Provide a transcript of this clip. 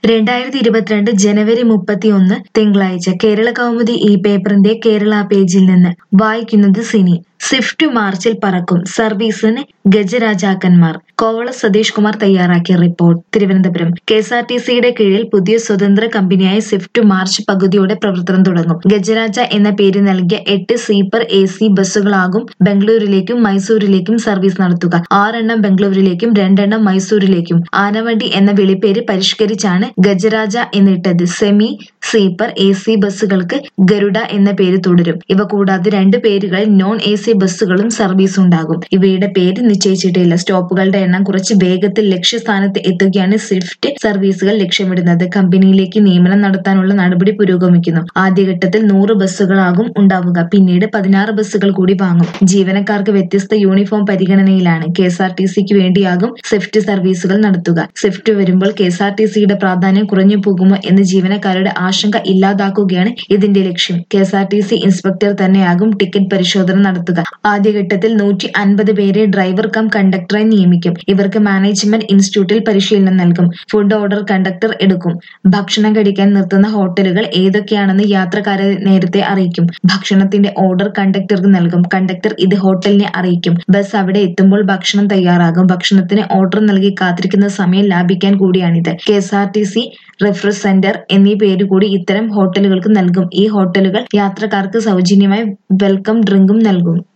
രണ്ടായിരത്തി ഇരുപത്തിരണ്ട് ജനുവരി മുപ്പത്തിയൊന്ന് തിങ്കളാഴ്ച കേരള കൗമുദി ഈ പേപ്പറിന്റെ കേരള പേജിൽ നിന്ന് വായിക്കുന്നത് സിനി സ്വിഫ്റ്റ് മാർച്ചിൽ പറക്കും സർവീസിന് ഗജരാജാക്കന്മാർ കോവള സതീഷ് കുമാർ തയ്യാറാക്കിയ report Thiruvananthapuram K S R T സിയുടെ കീഴിൽ പുതിയ സ്വതന്ത്ര കമ്പനിയായ സ്വിഫ്റ്റ് മാർച്ച് പകുതിയോടെ പ്രവർത്തനം തുടങ്ങും ഗജരാജ എന്ന പേര് നൽകിയ എട്ട് സ്ലീപ്പർ എ സി ബസ്സുകളാകും ബംഗളൂരുവിലേക്കും മൈസൂരിലേക്കും സർവീസ് നടത്തുക ആറെണ്ണം ബംഗളൂരുവിലേക്കും രണ്ടെണ്ണം മൈസൂരിലേക്കും ആനവണ്ടി എന്ന വിളിപ്പേര് പരിഷ്കരിച്ചാണ് ഗജരാജ എന്നിട്ടത് സെമി സ്ലീപ്പർ എ സി ബസ്സുകൾക്ക് ഗരുഡ എന്ന പേര് തുടരും ഇവ കൂടാതെ രണ്ട് പേരുകൾ നോൺ എ സി ബസ്സുകളും സർവീസ് ഉണ്ടാകും ഇവയുടെ പേര് നിശ്ചയിച്ചിട്ടില്ല സ്റ്റോപ്പുകളുടെ എണ്ണം കുറച്ച് വേഗത്തിൽ ലക്ഷ്യസ്ഥാനത്ത് എത്തുകയാണ് സ്വിഫ്റ്റ് സർവീസുകൾ ലക്ഷ്യമിടുന്നത് കമ്പനിയിലേക്ക് നിയമനം നടത്താനുള്ള നടപടി പുരോഗമിക്കുന്നു ആദ്യഘട്ടത്തിൽ നൂറ് ബസ്സുകളാകും ഉണ്ടാവുക പിന്നീട് പതിനാറ് ബസ്സുകൾ കൂടി വാങ്ങും ജീവനക്കാർക്ക് വ്യത്യസ്ത യൂണിഫോം പരിഗണനയിലാണ് കെ എസ് ആർ ടി സിക്ക് വേണ്ടിയാകും സ്വിഫ്റ്റ് സർവീസുകൾ നടത്തുക സ്വിഫ്റ്റ് വരുമ്പോൾ കെ എസ് ആർ ടി സിയുടെ പ്രാധാന്യം കുറഞ്ഞു പോകുമോ എന്ന് ജീവനക്കാരുടെ ആശങ്ക ഇല്ലാതാക്കുകയാണ് ഇതിന്റെ ലക്ഷ്യം K S R T C inspector തന്നെയാകും ടിക്കറ്റ് പരിശോധന നടത്തുക ആദ്യഘട്ടത്തിൽ നൂറ്റി അൻപത് പേരെ ഡ്രൈവർ കം കണ്ടക്ടറായി നിയമിക്കും ഇവർക്ക് മാനേജ്മെന്റ് ഇൻസ്റ്റിറ്റ്യൂട്ടിൽ പരിശീലനം നൽകും ഫുഡ് ഓർഡർ കണ്ടക്ടർ എടുക്കും ഭക്ഷണം കഴിക്കാൻ നിർത്തുന്ന ഹോട്ടലുകൾ ഏതൊക്കെയാണെന്ന് യാത്രക്കാരെ നേരത്തെ അറിയിക്കും ഭക്ഷണത്തിന്റെ ഓർഡർ കണ്ടക്ടർക്ക് നൽകും കണ്ടക്ടർ ഇത് ഹോട്ടലിനെ അറിയിക്കും ബസ് അവിടെ എത്തുമ്പോൾ ഭക്ഷണം തയ്യാറാകും ഭക്ഷണത്തിന് ഓർഡർ നൽകി കാത്തിരിക്കുന്ന സമയം ലാഭിക്കാൻ കൂടിയാണിത് K S R T C refresh centre എന്നീ പേര് കൂടി ഇത്തരം ഹോട്ടലുകൾക്ക് നൽകും ഈ ഹോട്ടലുകൾ യാത്രക്കാർക്ക് സൗജന്യമായി വെൽക്കം ഡ്രിങ്കും നൽകും